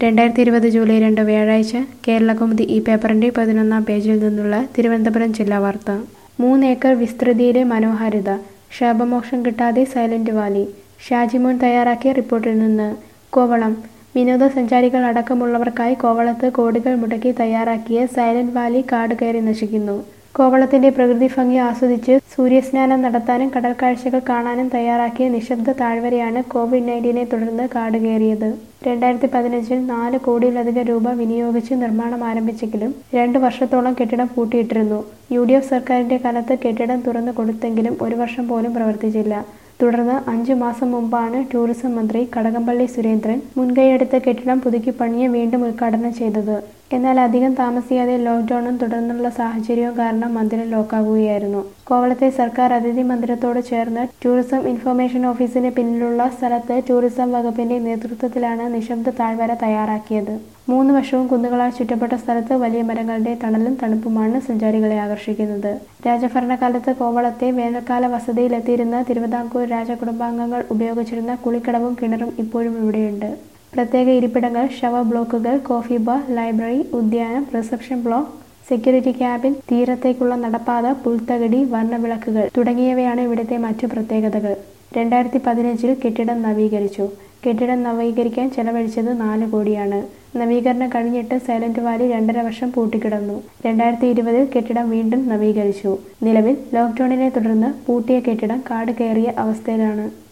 രണ്ടായിരത്തി ഇരുപത് ജൂലൈ രണ്ട് വ്യാഴാഴ്ച കേരളകൗമുദി ഈ പേപ്പറിന്റെ പതിനൊന്നാം പേജിൽ നിന്നുള്ള തിരുവനന്തപുരം ജില്ലാ വാർത്ത മൂന്നേക്കർ വിസ്തൃതിയിലെ മനോഹാരിത ശാപമോക്ഷം കിട്ടാതെ സൈലന്റ് വാലി ഷാജിമോൻ തയ്യാറാക്കിയ റിപ്പോർട്ടിൽ നിന്ന് കോവളം വിനോദസഞ്ചാരികൾ അടക്കമുള്ളവർക്കായി കോവളത്ത് കോടികൾ മുടക്കി തയ്യാറാക്കിയ സൈലന്റ് വാലി കാട് കയറി നശിക്കുന്നു കോവളത്തിന്റെ പ്രകൃതി ഭംഗി ആസ്വദിച്ച് സൂര്യസ്നാനം നടത്താനും കടൽ കാഴ്ചകൾ കാണാനും തയ്യാറാക്കിയ നിശബ്ദ താഴ്വരയാണ് കോവിഡ് നയൻറ്റീനെ തുടർന്ന് കാട് കയറിയത് രണ്ടായിരത്തി പതിനഞ്ചിൽ നാല് കോടിയിലധികം രൂപ വിനിയോഗിച്ച് നിർമ്മാണം ആരംഭിച്ചെങ്കിലും രണ്ട് വർഷത്തോളം കെട്ടിടം പൂട്ടിയിട്ടിരുന്നു യു ഡി എഫ് സർക്കാരിന്റെ കാലത്ത് കെട്ടിടം തുറന്നു കൊടുത്തെങ്കിലും ഒരു വർഷം പോലും പ്രവർത്തിച്ചില്ല തുടർന്ന് അഞ്ചു മാസം മുമ്പാണ് ടൂറിസം മന്ത്രി കടകംപള്ളി സുരേന്ദ്രൻ മുൻകൈയെടുത്ത് കെട്ടിടം പുതുക്കി പണിയെ വീണ്ടും ഉദ്ഘാടനം ചെയ്തത് എന്നാൽ അധികം താമസിയാതെ ലോക്ക്ഡൌണും തുടർന്നുള്ള സാഹചര്യവും കാരണം മന്ദിരം ലോക്കാകുകയായിരുന്നു കോവളത്തെ സർക്കാർ അതിഥി മന്ദിരത്തോട് ചേർന്ന് ടൂറിസം ഇൻഫർമേഷൻ ഓഫീസിന് പിന്നിലുള്ള സ്ഥലത്ത് ടൂറിസം വകുപ്പിന്റെ നേതൃത്വത്തിലാണ് നിശബ്ദ താഴ്വര തയ്യാറാക്കിയത് മൂന്ന് വശവും കുന്നുകളാൽ ചുറ്റപ്പെട്ട സ്ഥലത്ത് വലിയ മരങ്ങളുടെ തണലും തണുപ്പുമാണ് സഞ്ചാരികളെ ആകർഷിക്കുന്നത് രാജഭരണകാലത്ത് കോവളത്തെ വേനൽക്കാല വസതിയിലെത്തിയിരുന്ന തിരുവിതാംകൂർ രാജകുടുംബാംഗങ്ങൾ ഉപയോഗിച്ചിരുന്ന കുളിക്കടവും കിണറും ഇപ്പോഴും ഇവിടെയുണ്ട് പ്രത്യേക ഇരിപ്പിടങ്ങൾ ശവ ബ്ലോക്കുകൾ കോഫി ബാർ ലൈബ്രറി ഉദ്യാനം റിസപ്ഷൻ ബ്ലോക്ക് സെക്യൂരിറ്റി ക്യാബിൻ തീരത്തേക്കുള്ള നടപ്പാത പുൽത്തകടി വർണ്ണവിളക്കുകൾ തുടങ്ങിയവയാണ് ഇവിടുത്തെ മറ്റു പ്രത്യേകതകൾ രണ്ടായിരത്തി പതിനഞ്ചിൽ കെട്ടിടം നവീകരിച്ചു കെട്ടിടം നവീകരിക്കാൻ ചെലവഴിച്ചത് നാല് കോടിയാണ് നവീകരണം കഴിഞ്ഞിട്ട് സൈലന്റ് വാലി രണ്ടര വർഷം പൂട്ടിക്കിടന്നു രണ്ടായിരത്തി ഇരുപതിൽ കെട്ടിടം വീണ്ടും നവീകരിച്ചു നിലവിൽ ലോക്ക്ഡൌണിനെ തുടർന്ന് പൂട്ടിയ കെട്ടിടം കാട് കയറിയ അവസ്ഥയിലാണ്